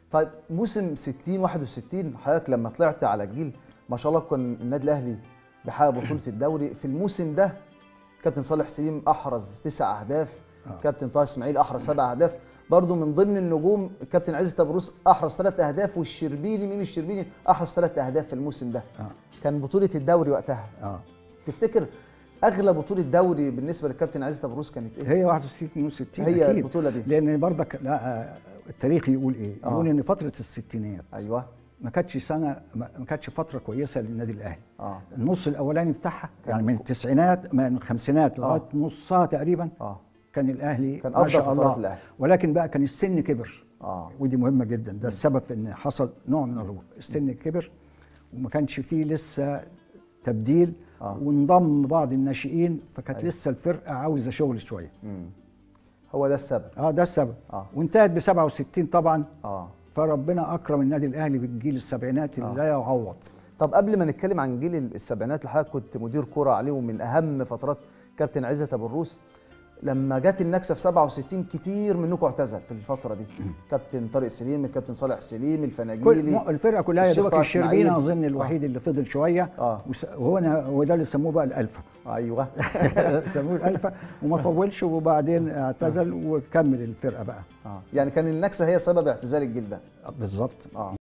طيب موسم 60 61 حضرتك لما طلعت على الجيل ما شاء الله كان النادي الاهلي بيحقق بطوله الدوري في الموسم ده كابتن صالح سليم احرز تسع اهداف آه. كابتن طه اسماعيل احرز سبع اهداف برضه من ضمن النجوم كابتن عزت ابو روس احرز ثلاث اهداف والشربيني مين الشربيني احرز ثلاث اهداف في الموسم ده آه. كان بطوله الدوري وقتها اه تفتكر اغلى بطوله دوري بالنسبه للكابتن عزت ابو روس كانت ايه هي 61 62 هي أكيد. البطولة دي. لان برضك لا آه، التاريخ يقول ايه؟ آه. يقول ان فتره الستينات ايوه ما كانتش سنه ما ما كانتش فتره كويسه للنادي الاهلي اه النص الاولاني بتاعها كان يعني من التسعينات من الخمسينات لغايه نصها تقريبا اه كان الاهلي كان ما أفضل شاء فترات الله. الأهلي. ولكن بقى كان السن كبر اه ودي مهمه جدا ده السبب في ان حصل نوع من الرجوع السن كبر وما كانش فيه لسه تبديل آه. وانضم بعض الناشئين فكانت أيوة. لسه الفرقه عاوزه شغل شويه مم. هو ده السبب اه ده السبب آه. وانتهت ب 67 طبعا اه فربنا اكرم النادي الاهلي بالجيل السبعينات اللي آه. لا يعوض طب قبل ما نتكلم عن جيل السبعينات اللي حضرتك كنت مدير كرة عليه ومن اهم فترات كابتن عزت ابو الروس لما جت النكسه في 67 كتير منكم اعتزل في الفتره دي كابتن طارق سليم الكابتن صالح سليم كل الفناجيلي م- الفرقه كلها يا الشيخ دوبك طه الشربيني إسماعيل. اظن الوحيد اللي فضل شويه آه. وس- وهو أنا- هو ده اللي سموه بقى الالفا ايوه سموه الالفا وما طولش وبعدين اعتزل وكمل الفرقه بقى اه يعني كان النكسه هي سبب اعتزال الجيل ده بالظبط اه